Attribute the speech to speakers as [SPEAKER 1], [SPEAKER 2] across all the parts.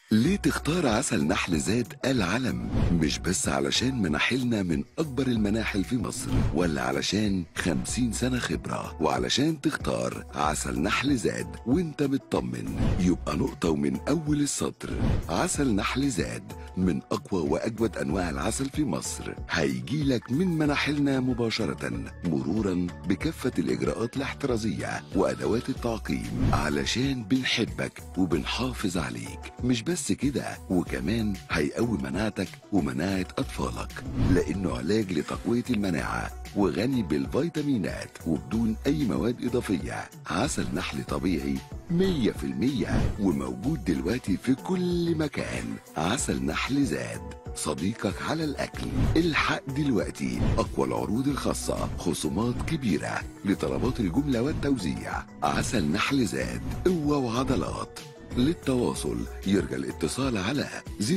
[SPEAKER 1] ليه تختار عسل نحل زاد العلم مش بس علشان مناحلنا من أكبر المناحل في مصر ولا علشان خمسين سنة خبرة وعلشان تختار عسل نحل زاد وانت مطمن يبقى نقطة ومن أول السطر عسل نحل زاد من أقوى وأجود أنواع العسل في مصر هيجيلك من مناحلنا مباشرة مرورا بكافة الإجراءات الاحترازية وأدوات التعقيم علشان بنحبك وبنحافظ عليك مش بس كده وكمان هيقوي مناعتك ومناعة أطفالك لأنه علاج لتقوية المناعة وغني بالفيتامينات وبدون أي مواد إضافية عسل نحل طبيعي 100% وموجود دلوقتي في كل مكان عسل نحل زاد صديقك على الأكل الحق دلوقتي أقوى العروض الخاصة خصومات كبيرة لطلبات الجملة والتوزيع عسل نحل زاد قوة وعضلات للتواصل يرجى الاتصال على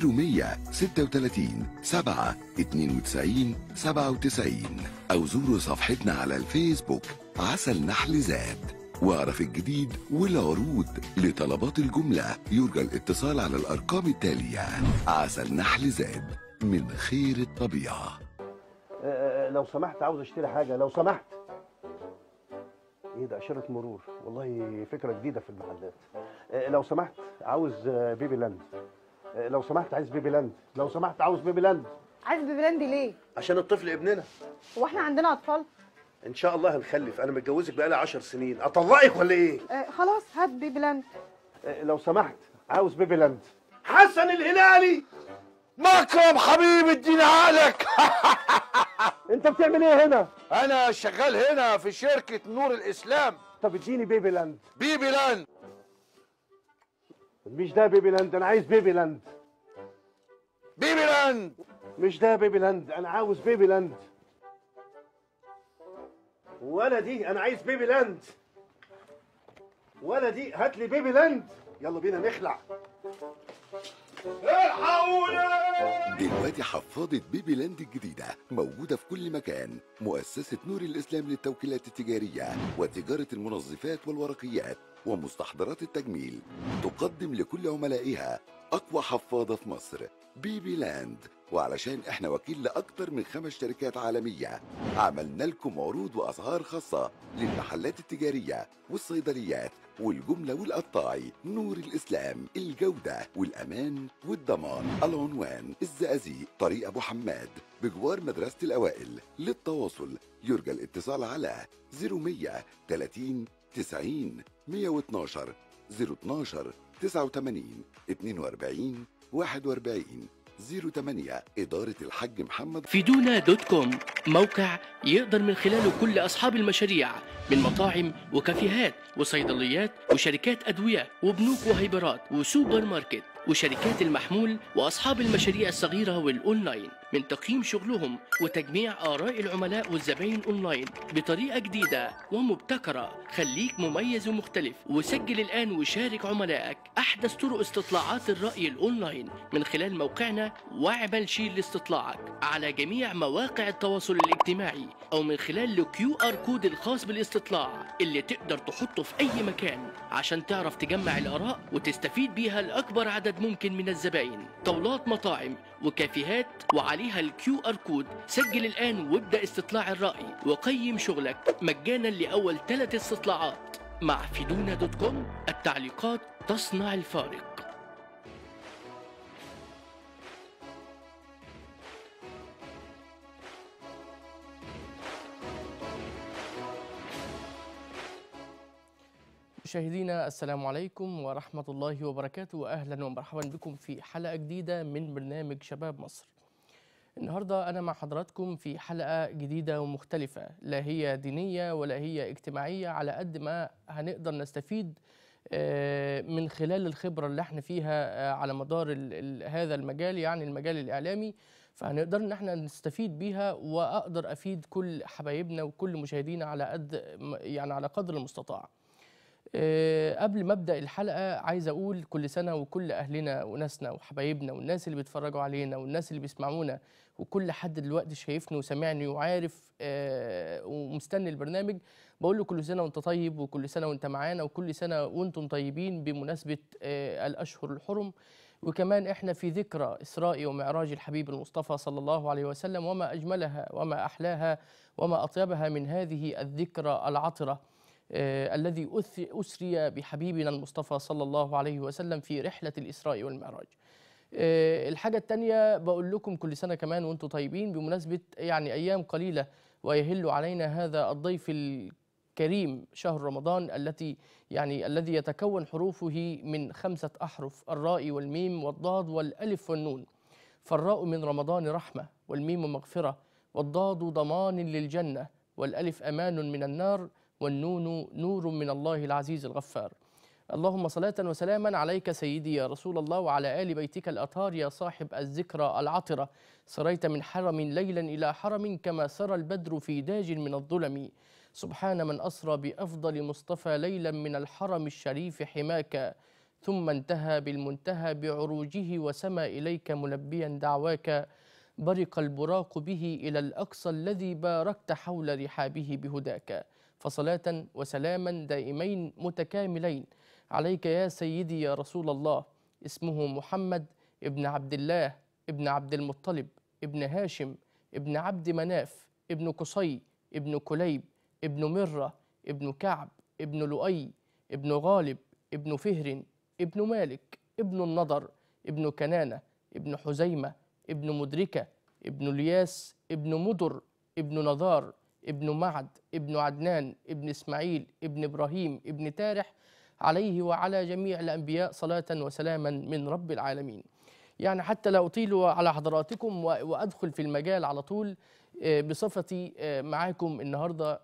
[SPEAKER 1] 0136 7 92 97 أو زوروا صفحتنا على الفيسبوك عسل نحل زاد واعرف الجديد والعروض لطلبات الجملة يرجى الاتصال على الأرقام التالية عسل نحل زاد من خير الطبيعة
[SPEAKER 2] آه، لو سمحت عاوز اشتري حاجه لو سمحت ايه ده اشاره مرور والله فكره جديده في المحلات آه، لو سمحت عاوز آه، بيبي لاند آه، لو سمحت عايز بيبي لاند لو سمحت عاوز بيبي لاند
[SPEAKER 3] عايز ببراندي ليه؟
[SPEAKER 2] عشان الطفل ابننا
[SPEAKER 3] هو احنا عندنا اطفال؟
[SPEAKER 2] ان شاء الله هنخلف انا متجوزك بقالي 10 سنين اطلقك ولا ايه
[SPEAKER 3] آه خلاص هات بيبي لاند
[SPEAKER 2] آه، لو سمحت عاوز بيبي لاند حسن الهلالي
[SPEAKER 4] مكرم حبيبي اديني عقلك
[SPEAKER 2] انت بتعمل ايه هنا
[SPEAKER 4] انا شغال هنا في شركة نور الاسلام
[SPEAKER 2] طب اديني بيبي لاند
[SPEAKER 4] بيبي لاند
[SPEAKER 2] مش ده بيبي لاند انا عايز بيبي لاند
[SPEAKER 4] بيبي لاند
[SPEAKER 2] مش ده بيبي لاند انا عاوز بيبي لاند ولا دي انا عايز بيبي لاند ولا دي هات لي بيبي لاند يلا بينا نخلع
[SPEAKER 1] دلوقتي حفاضة بيبي لاند الجديدة موجودة في كل مكان مؤسسة نور الإسلام للتوكيلات التجارية وتجارة المنظفات والورقيات ومستحضرات التجميل تقدم لكل عملائها أقوى حفاضة في مصر بيبي لاند وعلشان احنا وكيل لأكتر من خمس شركات عالمية عملنا لكم عروض وأسعار خاصة للمحلات التجارية والصيدليات والجملة والقطاعي نور الإسلام الجودة والأمان والضمان العنوان الزقازيق طريق أبو حماد بجوار مدرسة الأوائل للتواصل يرجى الاتصال على 0100 30 90 112 012 89 42 41 08 إدارة الحاج محمد
[SPEAKER 5] فيدونا دوت كوم موقع يقدر من خلاله كل أصحاب المشاريع من مطاعم وكافيهات وصيدليات وشركات أدوية وبنوك وهيبرات وسوبر ماركت وشركات المحمول وأصحاب المشاريع الصغيرة والأونلاين من تقييم شغلهم وتجميع آراء العملاء والزبائن أونلاين بطريقة جديدة ومبتكرة خليك مميز ومختلف وسجل الآن وشارك عملائك أحدث طرق استطلاعات الرأي الأونلاين من خلال موقعنا واعمل شير لاستطلاعك على جميع مواقع التواصل الاجتماعي أو من خلال الكيو آر كود الخاص بالاستطلاع اللي تقدر تحطه في أي مكان عشان تعرف تجمع الآراء وتستفيد بيها لأكبر عدد ممكن من الزبائن طاولات مطاعم وكافيهات وعليها الكيو ار كود سجل الآن وابدأ استطلاع الرأي وقيم شغلك مجانا لأول ثلاث استطلاعات مع فيدونا دوت كوم التعليقات تصنع الفارق مشاهدينا السلام عليكم ورحمة الله وبركاته أهلا ومرحبا بكم في حلقة جديدة من برنامج شباب مصر النهاردة أنا مع حضراتكم في حلقة جديدة ومختلفة لا هي دينية ولا هي اجتماعية على قد ما هنقدر نستفيد آه، من خلال الخبرة اللي احنا فيها آه، على مدار ال- ال- هذا المجال يعني المجال الإعلامي فهنقدر ان احنا نستفيد بيها واقدر افيد كل حبايبنا وكل مشاهدينا على قد م- يعني على قدر المستطاع. آه، قبل ما ابدا الحلقه عايز اقول كل سنه وكل اهلنا وناسنا وحبايبنا والناس اللي بيتفرجوا علينا والناس اللي بيسمعونا وكل حد دلوقتي شايفني وسامعني وعارف آه، ومستني البرنامج بقول له كل سنه وانت طيب وكل سنه وانت معانا وكل سنه وانتم طيبين بمناسبه آه، الاشهر الحرم وكمان احنا في ذكرى اسراء ومعراج الحبيب المصطفى صلى الله عليه وسلم وما اجملها وما احلاها وما اطيبها من هذه الذكرى العطره آه، الذي أث- أسري بحبيبنا المصطفى صلى الله عليه وسلم في رحلة الإسراء والمعراج آه، الحاجة التانية بقول لكم كل سنة كمان وانتم طيبين بمناسبة يعني أيام قليلة ويهل علينا هذا الضيف الكريم شهر رمضان التي يعني الذي يتكون حروفه من خمسة أحرف الراء والميم والضاد والألف والنون فالراء من رمضان رحمة والميم مغفرة والضاد ضمان للجنة والألف أمان من النار والنون نور من الله العزيز الغفار اللهم صلاة وسلاما عليك سيدي يا رسول الله وعلى آل بيتك الأطهار يا صاحب الذكرى العطرة سريت من حرم ليلا إلى حرم كما سرى البدر في داج من الظلم سبحان من أسرى بأفضل مصطفى ليلا من الحرم الشريف حماك ثم انتهى بالمنتهى بعروجه وسما إليك ملبيا دعواك برق البراق به إلى الأقصى الذي باركت حول رحابه بهداك فصلاة وسلاما دائمين متكاملين عليك يا سيدي يا رسول الله اسمه محمد ابن عبد الله ابن عبد المطلب ابن هاشم ابن عبد مناف ابن قصي ابن كليب ابن مرة ابن كعب ابن لؤي ابن غالب ابن فهر ابن مالك ابن النضر ابن كنانة ابن حزيمة ابن مدركة ابن الياس ابن مدر ابن نضار ابن معد ابن عدنان ابن اسماعيل ابن ابراهيم ابن تارح عليه وعلى جميع الانبياء صلاه وسلاما من رب العالمين. يعني حتى لا اطيل على حضراتكم و- وادخل في المجال على طول آه، بصفتي آه، معاكم النهارده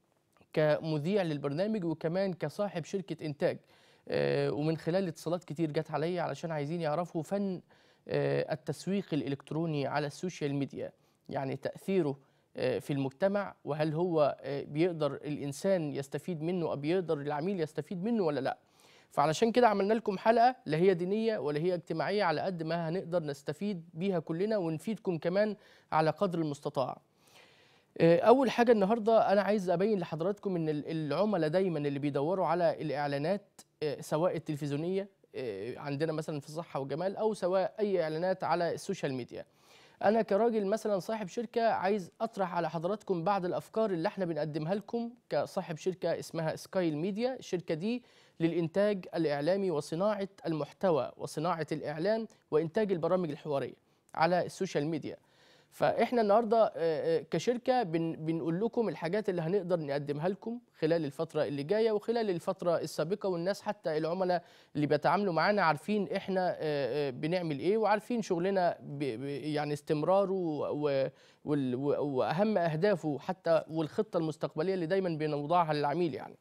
[SPEAKER 5] كمذيع للبرنامج وكمان كصاحب شركه انتاج آه، ومن خلال اتصالات كتير جت عليا علشان عايزين يعرفوا فن آه، التسويق الالكتروني على السوشيال ميديا يعني تاثيره آه، في المجتمع وهل هو آه، بيقدر الانسان يستفيد منه او بيقدر العميل يستفيد منه ولا لا فعلشان كده عملنا لكم حلقه لا هي دينيه ولا هي اجتماعيه على قد ما هنقدر نستفيد بيها كلنا ونفيدكم كمان على قدر المستطاع آه، اول حاجه النهارده انا عايز ابين لحضراتكم ان ال- العملاء دايما اللي بيدوروا على الاعلانات آه، سواء التلفزيونيه آه، عندنا مثلا في الصحه والجمال او سواء اي اعلانات على السوشيال ميديا انا كراجل مثلا صاحب شركه عايز اطرح على حضراتكم بعض الافكار اللي احنا بنقدمها لكم كصاحب شركه اسمها سكايل ميديا الشركه دي للانتاج الاعلامي وصناعه المحتوى وصناعه الاعلان وانتاج البرامج الحواريه على السوشيال ميديا فاحنا النهارده آه، آه، كشركه بن بنقول لكم الحاجات اللي هنقدر نقدمها لكم خلال الفتره اللي جايه وخلال الفتره السابقه والناس حتى العملاء اللي بيتعاملوا معانا عارفين احنا آه، آه، بنعمل ايه وعارفين شغلنا ب- ب- يعني استمراره و- وال- و- واهم اهدافه حتى والخطه المستقبليه اللي دايما بنوضعها للعميل يعني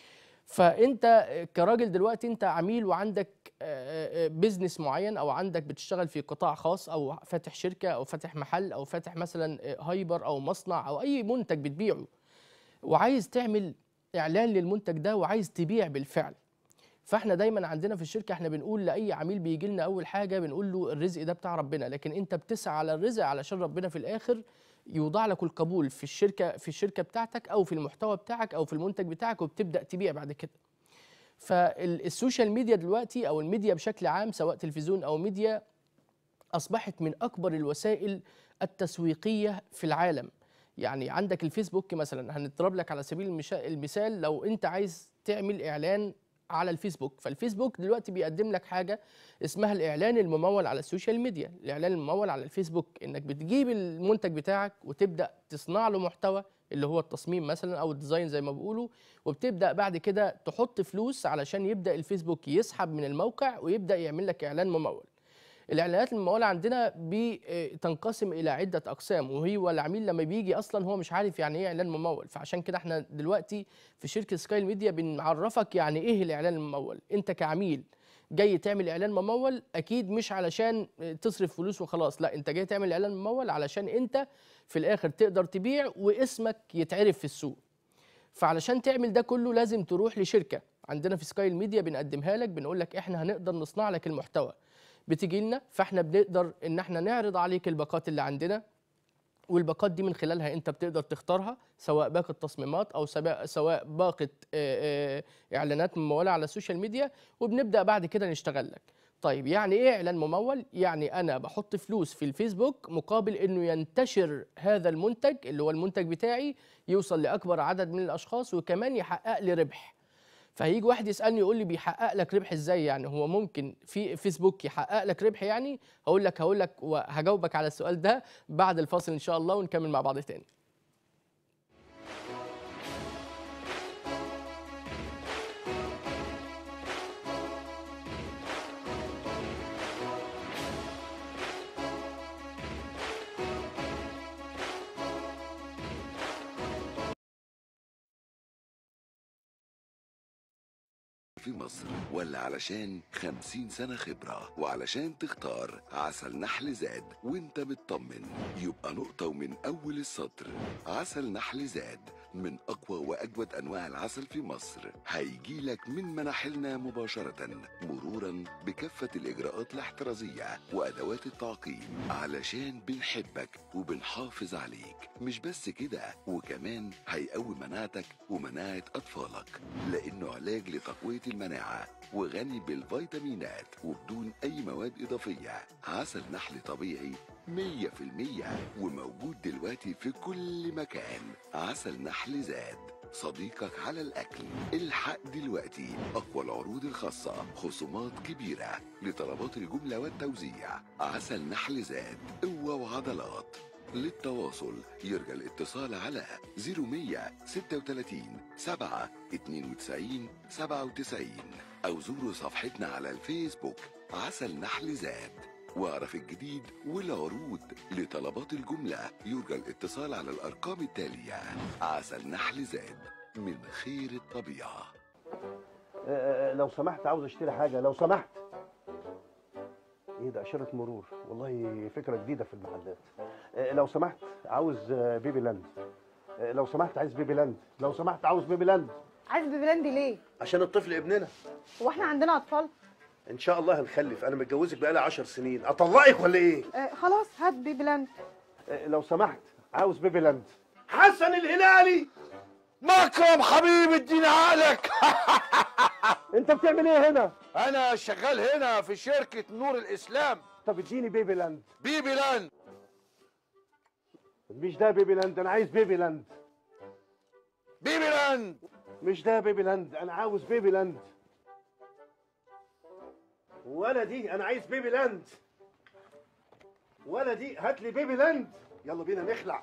[SPEAKER 5] فانت كراجل دلوقتي انت عميل وعندك بيزنس معين او عندك بتشتغل في قطاع خاص او فاتح شركه او فاتح محل او فاتح مثلا آه، هايبر او مصنع او اي منتج بتبيعه وعايز تعمل اعلان للمنتج ده وعايز تبيع بالفعل فاحنا دايما عندنا في الشركه احنا بنقول لاي عميل بيجي لنا اول حاجه بنقول له الرزق ده بتاع ربنا لكن انت بتسعى على الرزق علشان ربنا في الاخر يوضع لك القبول في الشركه في الشركه بتاعتك او في المحتوى بتاعك او في المنتج بتاعك وبتبدا تبيع بعد كده فالسوشيال ميديا دلوقتي او الميديا بشكل عام سواء تلفزيون او ميديا اصبحت من اكبر الوسائل التسويقيه في العالم يعني عندك الفيسبوك مثلا هنضرب لك على سبيل المشا- المثال لو انت عايز تعمل اعلان على الفيسبوك فالفيسبوك دلوقتي بيقدم لك حاجه اسمها الاعلان الممول على السوشيال ميديا الاعلان الممول على الفيسبوك انك بتجيب المنتج بتاعك وتبدا تصنع له محتوى اللي هو التصميم مثلا او الديزاين زي ما بيقولوا وبتبدا بعد كده تحط فلوس علشان يبدا الفيسبوك يسحب من الموقع ويبدا يعمل لك اعلان ممول الاعلانات المموله عندنا بتنقسم الى عده اقسام وهو العميل لما بيجي اصلا هو مش عارف يعني ايه اعلان ممول فعشان كده احنا دلوقتي في شركه سكاي ميديا بنعرفك يعني ايه الاعلان الممول انت كعميل جاي تعمل اعلان ممول اكيد مش علشان تصرف فلوس وخلاص لا انت جاي تعمل اعلان ممول علشان انت في الاخر تقدر تبيع واسمك يتعرف في السوق فعلشان تعمل ده كله لازم تروح لشركه عندنا في سكاي الميديا بنقدمها لك بنقول لك احنا هنقدر نصنع لك المحتوى بتيجي لنا فاحنا بنقدر ان احنا نعرض عليك الباقات اللي عندنا والباقات دي من خلالها انت بتقدر تختارها سواء باقه تصميمات او سواء سواء باقه آه، آه، اعلانات مموله على السوشيال ميديا وبنبدا بعد كده نشتغل لك طيب يعني ايه اعلان ممول يعني انا بحط فلوس في الفيسبوك مقابل انه ينتشر هذا المنتج اللي هو المنتج بتاعي يوصل لاكبر عدد من الاشخاص وكمان يحقق لي ربح فهيجي واحد يسالني يقول لي بيحقق لك ربح ازاي يعني هو ممكن في فيسبوك يحقق لك ربح يعني هقول لك هقول لك وهجاوبك على السؤال ده بعد الفاصل ان شاء الله ونكمل مع بعض تاني
[SPEAKER 1] في مصر ولا علشان خمسين سنة خبرة وعلشان تختار عسل نحل زاد وانت مطمن يبقى نقطة ومن أول السطر عسل نحل زاد من أقوى وأجود أنواع العسل في مصر هيجي لك من مناحلنا مباشرة مرورا بكافة الإجراءات الاحترازية وأدوات التعقيم علشان بنحبك وبنحافظ عليك مش بس كده وكمان هيقوي مناعتك ومناعة أطفالك لأنه علاج لتقوية المناعة وغني بالفيتامينات وبدون أي مواد إضافية عسل نحل طبيعي مية في المية وموجود دلوقتي في كل مكان عسل نحل زاد صديقك على الأكل الحق دلوقتي أقوى العروض الخاصة خصومات كبيرة لطلبات الجملة والتوزيع عسل نحل زاد قوة وعضلات للتواصل يرجى الاتصال على 0136 7 92 97 أو زوروا صفحتنا على الفيسبوك عسل نحل زاد واعرف الجديد والعروض لطلبات الجملة يرجى الاتصال على الأرقام التالية عسل نحل زاد من خير الطبيعة
[SPEAKER 2] آه، لو سمحت عاوز اشتري حاجه لو سمحت ايه ده اشاره مرور والله فكره جديده في المحلات آه، لو سمحت عاوز آه، بيبي لاند آه، لو سمحت عايز بيبي لاند لو سمحت عاوز بيبي لاند
[SPEAKER 3] عايز بيبلاند ليه
[SPEAKER 2] عشان الطفل ابننا
[SPEAKER 3] هو احنا عندنا اطفال
[SPEAKER 2] ان شاء الله هنخلف انا متجوزك بقالي 10 سنين اطلقك ولا ايه
[SPEAKER 3] آه خلاص هات بيبلاند
[SPEAKER 2] آه، لو سمحت عاوز بيبي لاند حسن الهلالي
[SPEAKER 4] مكرم حبيبي اديني عقلك
[SPEAKER 2] انت بتعمل ايه هنا
[SPEAKER 4] انا شغال هنا في شركة نور الاسلام
[SPEAKER 2] طب اديني بيبي لاند
[SPEAKER 4] بيبي لاند
[SPEAKER 2] مش ده بيبي لاند انا عايز بيبي لاند
[SPEAKER 4] بيبي لاند
[SPEAKER 2] مش ده بيبي لاند انا عاوز بيبي لاند ولا دي انا عايز بيبي لاند ولا دي هات لي بيبي لاند يلا بينا نخلع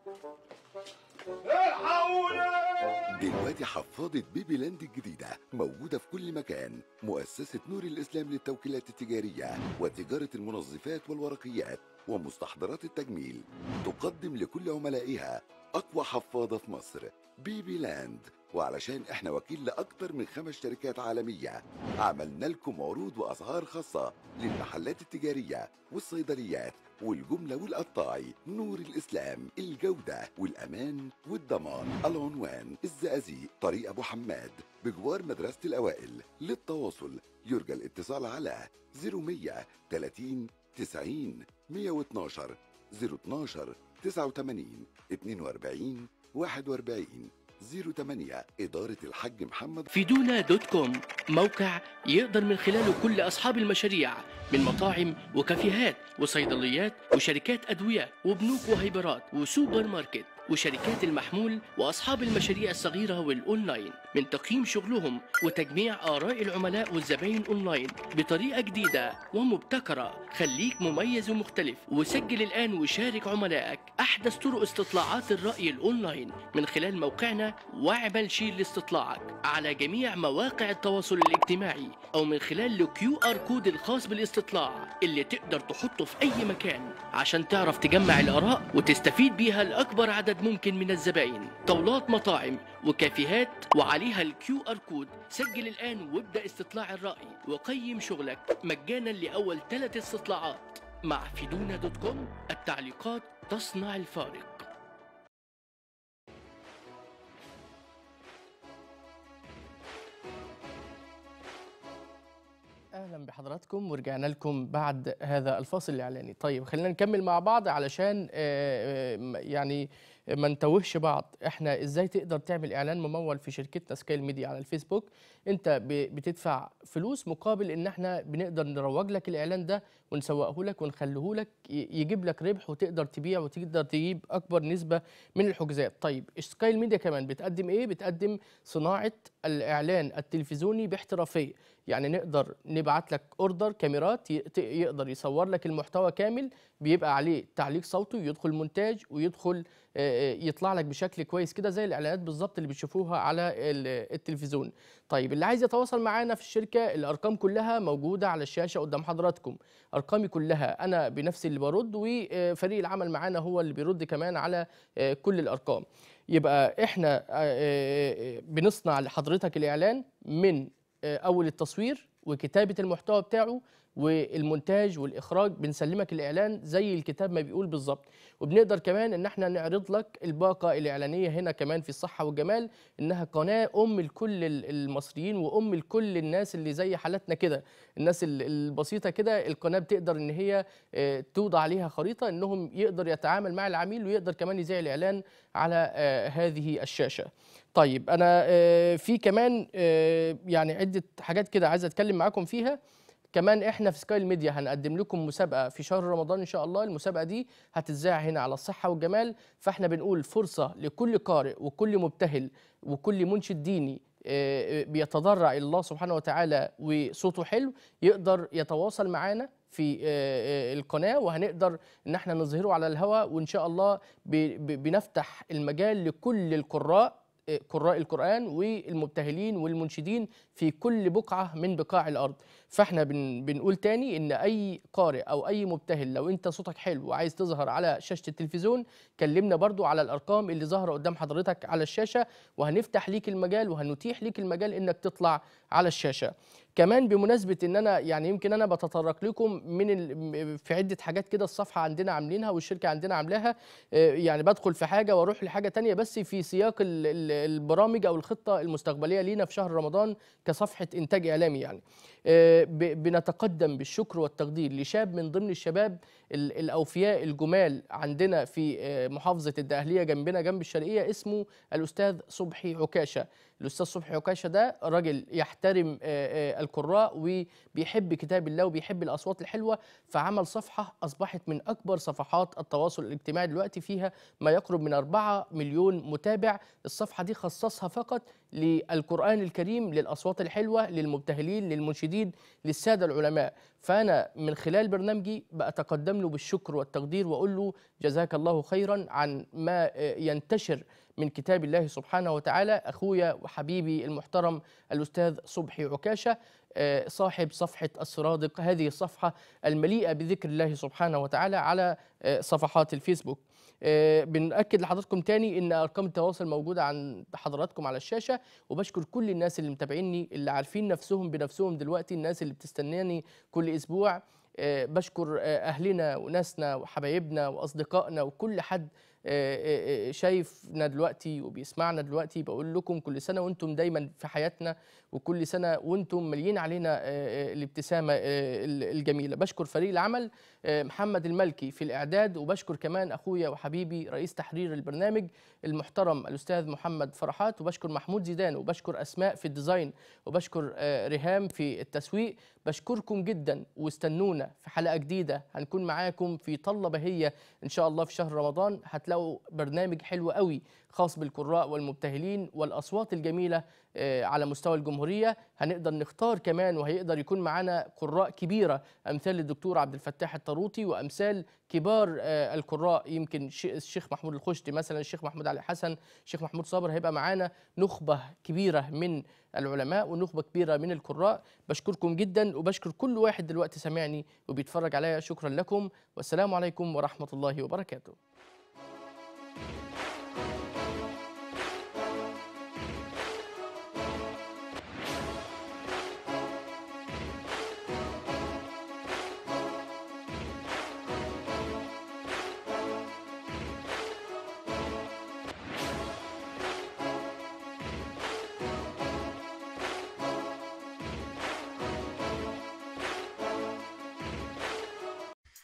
[SPEAKER 1] دلوقتي حفاضة بيبي لاند الجديدة موجودة في كل مكان مؤسسة نور الإسلام للتوكيلات التجارية وتجارة المنظفات والورقيات ومستحضرات التجميل تقدم لكل عملائها أقوى حفاضة في مصر بيبي لاند وعلشان احنا وكيل لأكتر من خمس شركات عالمية عملنا لكم عروض وأسعار خاصة للمحلات التجارية والصيدليات والجملة والقطاعي نور الإسلام الجودة والأمان والضمان العنوان الزقازيق طريق أبو حماد بجوار مدرسة الأوائل للتواصل يرجى الاتصال على 0100 30 90 112 012 89 42 41 08 إدارة الحاج محمد
[SPEAKER 5] فيدونا دوت كوم موقع يقدر من خلاله كل أصحاب المشاريع من مطاعم وكافيهات وصيدليات وشركات أدوية وبنوك وهيبرات وسوبر ماركت وشركات المحمول وأصحاب المشاريع الصغيرة والأونلاين من تقييم شغلهم وتجميع آراء العملاء والزبائن أونلاين بطريقة جديدة ومبتكرة خليك مميز ومختلف وسجل الآن وشارك عملائك أحدث طرق استطلاعات الرأي الأونلاين من خلال موقعنا واعمل شير لاستطلاعك على جميع مواقع التواصل الاجتماعي أو من خلال الكيو آر كود الخاص بالاستطلاع اللي تقدر تحطه في أي مكان عشان تعرف تجمع الآراء وتستفيد بيها لأكبر عدد ممكن من الزبائن طاولات مطاعم وكافيهات وعليها الكيو آر كود سجل الآن وابدأ استطلاع الرأي وقيم شغلك مجانا لأول ثلاث استطلاعات مع فيدونا دوت كوم التعليقات تصنع الفارق اهلا بحضراتكم ورجعنا لكم بعد هذا الفاصل الاعلاني طيب خلينا نكمل مع بعض علشان آه، آه، يعني ما نتوهش بعض احنا ازاي تقدر تعمل اعلان ممول في شركتنا سكايل ميديا على الفيسبوك انت ب- بتدفع فلوس مقابل ان احنا بنقدر نروج لك الاعلان ده ونسوقه لك ونخليه لك ي- يجيب لك ربح وتقدر تبيع وتقدر تجيب اكبر نسبه من الحجوزات طيب سكايل ميديا كمان بتقدم ايه بتقدم صناعه الاعلان التلفزيوني باحترافيه يعني نقدر نبعت لك اوردر كاميرات ي- ت- يقدر يصور لك المحتوى كامل بيبقى عليه تعليق صوتي ويدخل مونتاج ويدخل آه، آه، يطلع لك بشكل كويس كده زي الاعلانات بالظبط اللي بتشوفوها على ال- التلفزيون طيب اللي عايز يتواصل معانا في الشركه الارقام كلها موجوده على الشاشه قدام حضراتكم ارقامي كلها انا بنفسي اللي برد وفريق العمل معانا هو اللي بيرد كمان على آه، كل الارقام يبقى احنا آه، آه، آه، بنصنع لحضرتك الاعلان من آه، اول التصوير وكتابه المحتوى بتاعه والمونتاج والاخراج بنسلمك الاعلان زي الكتاب ما بيقول بالظبط وبنقدر كمان ان احنا نعرض لك الباقه الاعلانيه هنا كمان في الصحه والجمال انها قناه ام لكل ال- المصريين وام لكل الناس اللي زي حالتنا كده الناس ال- البسيطه كده القناه بتقدر ان هي آه، توضع عليها خريطه انهم يقدر يتعامل مع العميل ويقدر كمان يذيع الاعلان على آه، هذه الشاشه طيب انا آه، في كمان آه، يعني عده حاجات كده عايز اتكلم معاكم فيها كمان احنا في سكاي ميديا هنقدم لكم مسابقه في شهر رمضان ان شاء الله المسابقه دي هتذاع هنا على الصحه والجمال فاحنا بنقول فرصه لكل قارئ وكل مبتهل وكل منشد ديني آه، آه، بيتضرع الى الله سبحانه وتعالى وصوته حلو يقدر يتواصل معانا في آه، آه، القناه وهنقدر ان احنا نظهره على الهواء وان شاء الله ب- ب- بنفتح المجال لكل القراء آه، قراء القرآن والمبتهلين والمنشدين في كل بقعة من بقاع الأرض فاحنا بن بنقول تاني إن أي قارئ أو أي مبتهل لو أنت صوتك حلو وعايز تظهر على شاشة التلفزيون كلمنا برضو على الأرقام اللي ظاهرة قدام حضرتك على الشاشة وهنفتح ليك المجال وهنتيح ليك المجال إنك تطلع على الشاشة كمان بمناسبة إن أنا يعني يمكن أنا بتطرق لكم من ال- في عدة حاجات كده الصفحة عندنا عاملينها والشركة عندنا عاملاها آه، يعني بدخل في حاجة واروح لحاجة تانية بس في سياق ال- ال- البرامج أو الخطة المستقبلية لينا في شهر رمضان كصفحة إنتاج إعلامي يعني آه، ب- بنتقدم بالشكر والتقدير لشاب من ضمن الشباب ال- الأوفياء الجمال عندنا في آه، محافظة الدقهلية جنبنا جنب الشرقية اسمه الأستاذ صبحي عكاشة الأستاذ صبحي عكاشة ده راجل يحترم آه، آه، القراء وبيحب كتاب الله وبيحب الأصوات الحلوة فعمل صفحة أصبحت من أكبر صفحات التواصل الاجتماعي دلوقتي فيها ما يقرب من 4 مليون متابع الصفحة دي خصصها فقط للقرآن الكريم للأصوات الحلوة للمبتهلين للمنشدين للسادة العلماء فأنا من خلال برنامجي بأتقدم له بالشكر والتقدير وأقول له جزاك الله خيرا عن ما آه، ينتشر من كتاب الله سبحانه وتعالى أخويا وحبيبي المحترم الأستاذ صبحي عكاشة آه، صاحب صفحة الصرادق هذه الصفحة المليئة بذكر الله سبحانه وتعالى على آه، صفحات الفيسبوك آه، بنأكد لحضراتكم تاني ان ارقام التواصل موجوده عند حضراتكم على الشاشه وبشكر كل الناس اللي متابعيني اللي عارفين نفسهم بنفسهم دلوقتي الناس اللي بتستناني كل اسبوع آه، بشكر آه، اهلنا وناسنا وحبايبنا واصدقائنا وكل حد آه، آه، آه، شايفنا دلوقتي وبيسمعنا دلوقتي بقول لكم كل سنه وانتم دايما في حياتنا وكل سنه وانتم مليين علينا آه، آه، الابتسامه آه، الجميله بشكر فريق العمل آه، محمد الملكي في الاعداد وبشكر كمان اخويا وحبيبي رئيس تحرير البرنامج المحترم الاستاذ محمد فرحات وبشكر محمود زيدان وبشكر اسماء في الديزاين وبشكر آه، ريهام في التسويق بشكركم جدا واستنونا في حلقه جديده هنكون معاكم في طله بهيه ان شاء الله في شهر رمضان هتلاقوا برنامج حلو قوي خاص بالقراء والمبتهلين والاصوات الجميله آه، على مستوى الجمهوريه هنقدر نختار كمان وهيقدر يكون معانا قراء كبيره امثال الدكتور عبد الفتاح الطروطي وامثال كبار آه، القراء يمكن ش- الشيخ محمود الخشتي مثلا الشيخ محمود علي حسن الشيخ محمود صابر هيبقى معانا نخبه كبيره من العلماء ونخبه كبيره من القراء بشكركم جدا وبشكر كل واحد دلوقتي سامعني وبيتفرج عليا شكرا لكم والسلام عليكم ورحمه الله وبركاته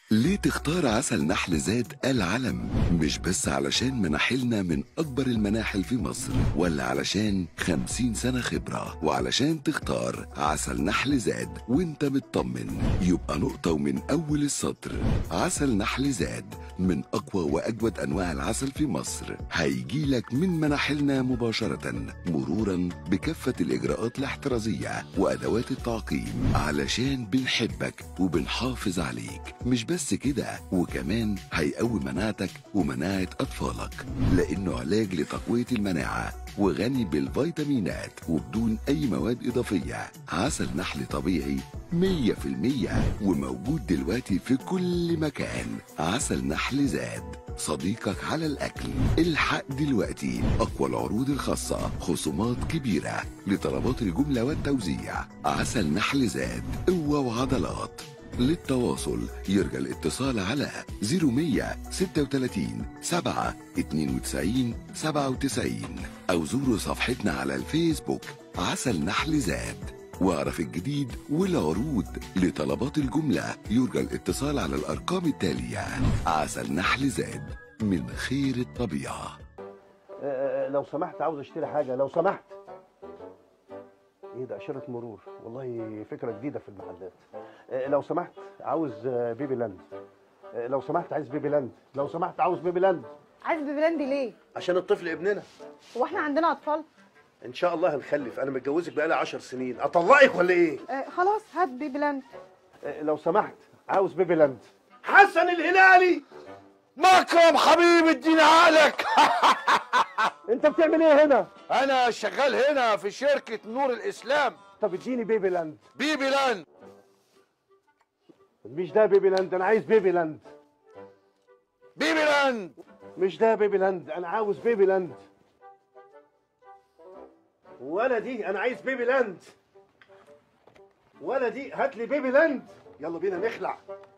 [SPEAKER 1] ليه تختار عسل نحل زاد العلم مش بس علشان مناحلنا من أكبر المناحل في مصر ولا علشان خمسين سنة خبرة وعلشان تختار عسل نحل زاد وانت مطمن يبقى نقطة ومن أول السطر عسل نحل زاد من أقوى وأجود أنواع العسل في مصر هيجيلك من مناحلنا مباشرة مرورا بكافة الإجراءات الاحترازية وأدوات التعقيم علشان بنحبك وبنحافظ عليك مش بس كده وكمان هيقوي مناعتك ومناعة أطفالك لأنه علاج لتقوية المناعة وغني بالفيتامينات وبدون أي مواد إضافية عسل نحل طبيعي 100% وموجود دلوقتي في كل مكان عسل نحل زاد صديقك على الأكل الحق دلوقتي أقوى العروض الخاصة خصومات كبيرة لطلبات الجملة والتوزيع عسل نحل زاد قوة وعضلات للتواصل يرجى الاتصال على 0136 7 92 97 أو زوروا صفحتنا على الفيسبوك عسل نحل زاد واعرف الجديد والعروض لطلبات الجملة يرجى الاتصال على الأرقام التالية عسل نحل زاد من خير الطبيعة
[SPEAKER 2] آه، لو سمحت عاوز اشتري حاجه لو سمحت ايه ده اشاره مرور والله فكره جديده في المحلات آه، لو سمحت عاوز آه، بيبي لاند آه، لو سمحت عايز بيبي لاند لو سمحت عاوز بيبي لاند
[SPEAKER 3] عايز بيبي لاند ليه
[SPEAKER 2] عشان الطفل ابننا
[SPEAKER 3] هو احنا عندنا اطفال
[SPEAKER 2] ان شاء الله هنخلف انا متجوزك بقالي 10 سنين اطلقك ولا ايه
[SPEAKER 3] آه خلاص هات بيبي لاند
[SPEAKER 2] آه، لو سمحت عاوز بيبي لاند حسن الهلالي
[SPEAKER 4] مكرم حبيبي اديني عقلك
[SPEAKER 2] انت بتعمل ايه هنا
[SPEAKER 4] انا شغال هنا في شركة نور الاسلام
[SPEAKER 2] طب اديني بيبي لاند
[SPEAKER 4] بيبي لاند
[SPEAKER 2] مش ده بيبي لاند انا عايز بيبي لاند
[SPEAKER 4] بيبي لاند
[SPEAKER 2] مش ده بيبي لاند انا عاوز بيبي لاند ولا دي انا عايز بيبي لاند ولا دي هات لي بيبي لاند يلا بينا نخلع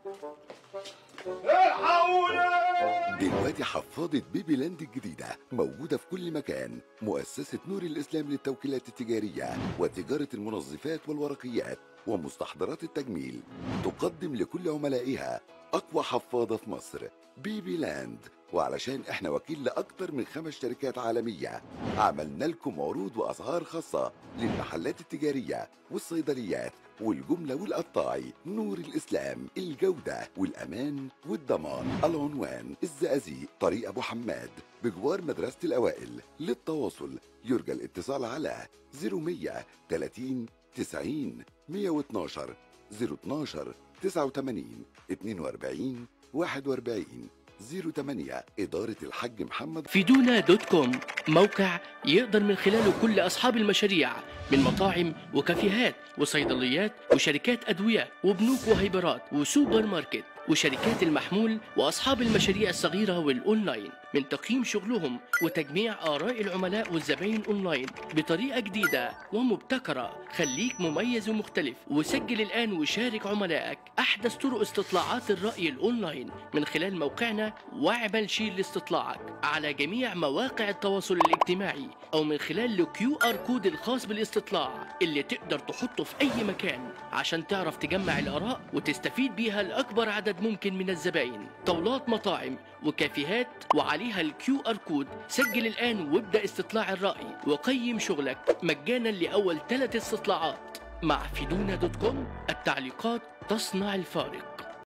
[SPEAKER 1] دلوقتي حفاضة بيبي لاند الجديدة موجودة في كل مكان مؤسسة نور الإسلام للتوكيلات التجارية وتجارة المنظفات والورقيات ومستحضرات التجميل تقدم لكل عملائها أقوى حفاضة في مصر بيبي لاند وعلشان احنا وكيل لأكتر من خمس شركات عالمية عملنا لكم عروض وأسعار خاصة للمحلات التجارية والصيدليات والجملة والقطاعي نور الإسلام الجودة والأمان والضمان العنوان الزقازيق طريق أبو حماد بجوار مدرسة الأوائل للتواصل يرجى الاتصال على 0100 30 90 112 012 89 42 41 08 إدارة الحاج محمد
[SPEAKER 5] فيدونا دوت كوم موقع يقدر من خلاله كل أصحاب المشاريع من مطاعم وكافيهات وصيدليات وشركات أدوية وبنوك وهيبرات وسوبر ماركت وشركات المحمول وأصحاب المشاريع الصغيرة والأونلاين من تقييم شغلهم وتجميع آراء العملاء والزبائن أونلاين بطريقة جديدة ومبتكرة خليك مميز ومختلف وسجل الآن وشارك عملائك أحدث طرق استطلاعات الرأي الأونلاين من خلال موقعنا واعمل شير لاستطلاعك على جميع مواقع التواصل الاجتماعي أو من خلال الكيو آر كود الخاص بالاستطلاع اللي تقدر تحطه في أي مكان عشان تعرف تجمع الآراء وتستفيد بيها لأكبر عدد ممكن من الزبائن طاولات مطاعم وكافيهات وعليها الكيو ار كود سجل الآن وابدأ استطلاع الرأي وقيم شغلك مجانا لأول ثلاث استطلاعات مع فيدونا دوت كوم التعليقات تصنع الفارق